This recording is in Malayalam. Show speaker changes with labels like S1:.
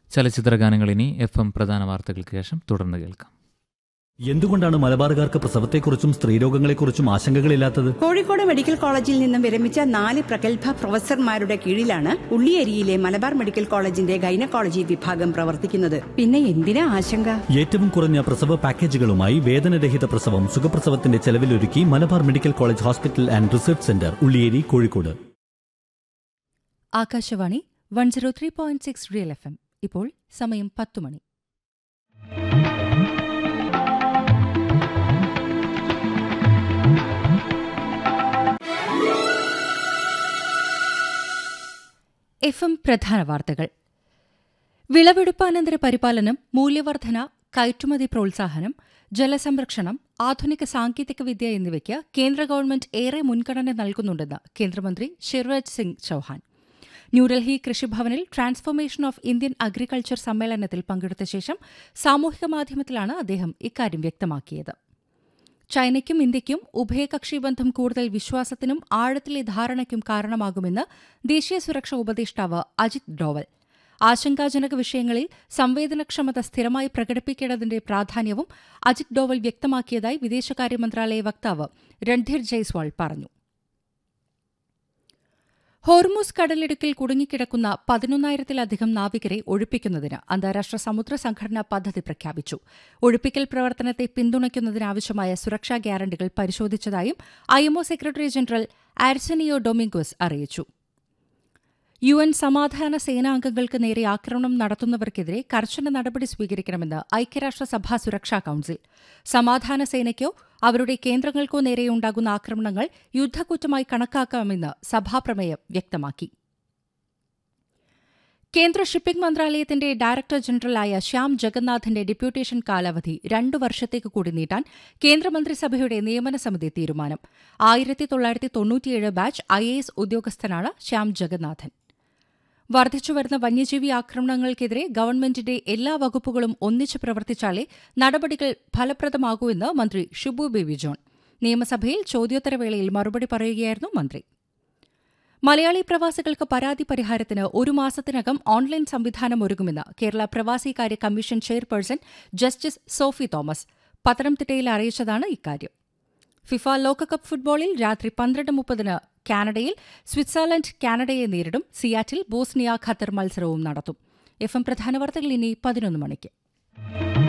S1: ചലച്ചിത്ര ഗാനങ്ങൾ ഇനി എഫ് എം പ്രധാന വാർത്തകൾക്ക് ശേഷം തുടർന്ന് കേൾക്കാം
S2: എന്തുകൊണ്ടാണ് മലബാറുകാർക്ക് പ്രസവത്തെക്കുറിച്ചും സ്ത്രീരോഗങ്ങളെക്കുറിച്ചും ആശങ്കകളില്ലാത്തത്
S3: കോഴിക്കോട് മെഡിക്കൽ കോളേജിൽ നിന്നും വിരമിച്ച നാല് പ്രഗത്ഭ പ്രൊഫസർമാരുടെ കീഴിലാണ് ഉള്ളിയേരിയിലെ മലബാർ മെഡിക്കൽ കോളേജിന്റെ ഗൈനക്കോളജി വിഭാഗം പ്രവർത്തിക്കുന്നത് പിന്നെ എന്തിനാ ആശങ്ക
S2: ഏറ്റവും കുറഞ്ഞ പ്രസവ പാക്കേജുകളുമായി വേദനരഹിത പ്രസവം സുഖപ്രസവത്തിന്റെ ചെലവിലൊരുക്കി Malabar medical college hospital and research centre Ulliyeri Kozhikode
S4: Akashvani one zero three point six real F M ഇപ്പോൾ സമയം പത്തു മണി എഫ് എം പ്രധാന വാർത്തകൾ വിളവെടുപ്പാനന്തര പരിപാലനം മൂല്യവർധന കയറ്റുമതി പ്രോത്സാഹനം ജലസംരക്ഷണം ആധുനിക സാങ്കേതികവിദ്യ എന്നിവയ്ക്ക് കേന്ദ്ര ഗവൺമെന്റ് ഏറെ മുൻഗണന നൽകുന്നുണ്ടെന്ന് കേന്ദ്രമന്ത്രി ശിവരാജ് സിംഗ് ചൌഹാൻ ന്യൂഡൽഹി കൃഷിഭവനിൽ ട്രാൻസ്ഫോർമേഷൻ ഓഫ് ഇന്ത്യൻ അഗ്രികൾച്ചർ സമ്മേളനത്തിൽ പങ്കെടുത്ത ശേഷം സാമൂഹിക മാധ്യമത്തിലാണ് അദ്ദേഹം ഇക്കാര്യം വ്യക്തമാക്കിയത് ചൈനയ്ക്കും ഇന്ത്യയ്ക്കും ഉഭയകക്ഷി ബന്ധം കൂടുതൽ വിശ്വാസത്തിനും ആഴത്തിലെ ധാരണയ്ക്കും കാരണമാകുമെന്ന് ദേശീയ സുരക്ഷാ ഉപദേഷ്ടാവ് അജിത് ഡോവൽ ആശങ്കാജനക വിഷയങ്ങളിൽ സംവേദനക്ഷമത സ്ഥിരമായി പ്രകടിപ്പിക്കേണ്ടതിന്റെ പ്രാധാന്യവും അജിത് ഡോവൽ വ്യക്തമാക്കിയതായി വിദേശകാര്യ മന്ത്രാലയ വക്താവ് രൺധീർ ജയ്സ്വാൾ പറഞ്ഞു ഹോർമൂസ് കടലിടുക്കിൽ കുടുങ്ങിക്കിടക്കുന്ന പതിനൊന്നായിരത്തിലധികം നാവികരെ ഒഴിപ്പിക്കുന്നതിന് അന്താരാഷ്ട്ര സമുദ്ര സംഘടന പദ്ധതി പ്രഖ്യാപിച്ചു ഒഴിപ്പിക്കൽ പ്രവർത്തനത്തെ പിന്തുണയ്ക്കുന്നതിനാവശ്യമായ സുരക്ഷാ ഗ്യാരണ്ടികൾ പരിശോധിച്ചതായും IMO secretary general Arsenio Dominguez അറിയിച്ചു യു എൻ സമാധാന സേനാംഗങ്ങൾക്ക് നേരെ ആക്രമണം നടത്തുന്നവർക്കെതിരെ കർശന നടപടി സ്വീകരിക്കണമെന്ന് ഐക്യരാഷ്ട്രസഭാ സുരക്ഷാ കൌൺസിൽ സമാധാന സേനയ്ക്കോ അവരുടെ കേന്ദ്രങ്ങൾക്കോ നേരെയുണ്ടാകുന്ന ആക്രമണങ്ങൾ യുദ്ധക്കുറ്റമായി കണക്കാക്കാമെന്ന് സഭാപ്രമേയം വ്യക്തമാക്കി കേന്ദ്ര ഷിപ്പിംഗ് മന്ത്രാലയത്തിന്റെ ഡയറക്ടർ ജനറലായ ശ്യാം ജഗന്നാഥിന്റെ ഡെപ്യൂട്ടേഷൻ കാലാവധി രണ്ടു വർഷത്തേക്ക് കൂടി നീട്ടാൻ കേന്ദ്രമന്ത്രിസഭയുടെ നിയമന സമിതി തീരുമാനം ആയിരത്തി തൊള്ളായിരത്തി തൊണ്ണൂറ്റിയേഴ് ബാച്ച് ഐ എ എസ് ഉദ്യോഗസ്ഥനാണ് ശ്യാം ജഗന്നാഥൻ വർദ്ധിച്ചുവരുന്ന വന്യജീവി ആക്രമണങ്ങൾക്കെതിരെ ഗവൺമെന്റിന്റെ എല്ലാ വകുപ്പുകളും ഒന്നിച്ച് പ്രവർത്തിച്ചാലേ നടപടികൾ ഫലപ്രദമാകൂ എന്ന് മന്ത്രി ഷിബു ബേബി ജോൺ നിയമസഭയിൽ ചോദ്യോത്തരവേളയിൽ മറുപടി പറയുകയായിരുന്നു മന്ത്രി മലയാളി പ്രവാസികൾക്ക് പരാതി പരിഹാരത്തിന് ഒരു മാസത്തിനകം ഓൺലൈൻ സംവിധാനം ഒരുങ്ങുമെന്ന് കേരള പ്രവാസികാര്യ commission chairperson justice Sophy Thomas പത്തനംതിട്ടയിൽ അറിയിച്ചതാണ് ഇക്കാര്യം ഫിഫ ലോകകപ്പ് ഫുട്ബോളിൽ രാത്രി പന്ത്രണ്ട് മുപ്പതിന് കാനഡയിൽ സ്വിറ്റ്സർലൻഡ് കാനഡയെ നേരിടും സിയാറ്റിൽ ബോസ്നിയ ഖത്തർ മത്സരവും നടത്തും എഫ് എം പ്രധാന വാർത്തകൾ ഇനി പതിനൊന്ന് മണിക്ക്